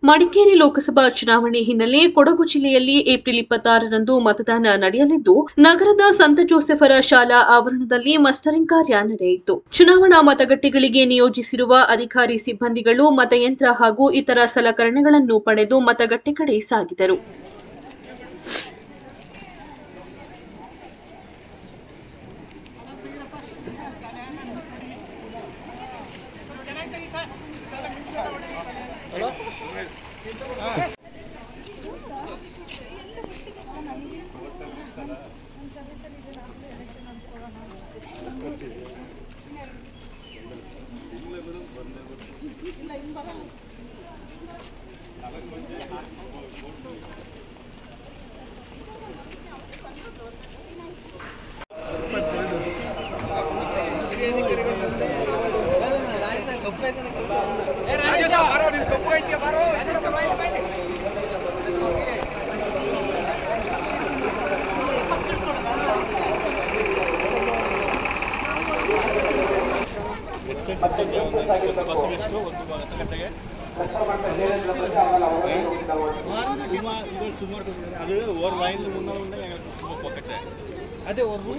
ಮಡಿಕೇರಿ ಲೋಕಸಭಾ ಚುನಾವಣೆ ಹಿನ್ನೆಲೆ ಕೊಡಗು ಜಿಲ್ಲೆಯಲ್ಲಿ ಏಪ್ರಿಲ್ ಇಪ್ಪತ್ತಾರರಂದು ಮತದಾನ ನಡೆಯಲಿದ್ದು ನಗರದ ಸಂತ ಜೋಸೆಫರ ಶಾಲಾ ಆವರಣದಲ್ಲಿ ಮಸ್ಟರಿಂಗ್ ಕಾರ್ಯ ನಡೆಯಿತು ಚುನಾವಣಾ ಮತಗಟ್ಟೆಗಳಿಗೆ ನಿಯೋಜಿಸಿರುವ ಅಧಿಕಾರಿ ಸಿಬ್ಬಂದಿಗಳು ಮತಯಂತ್ರ ಹಾಗೂ ಇತರ ಸಲಕರಣೆಗಳನ್ನು ಪಡೆದು ಮತಗಟ್ಟೆ ಕಡೆ ಸಾಗಿದರು சுமார் இது சுமார் அது ஒரு லைன்ல முன்னால உண்டு எங்களுக்கு சும்மா பக்கத்து అదే ఒక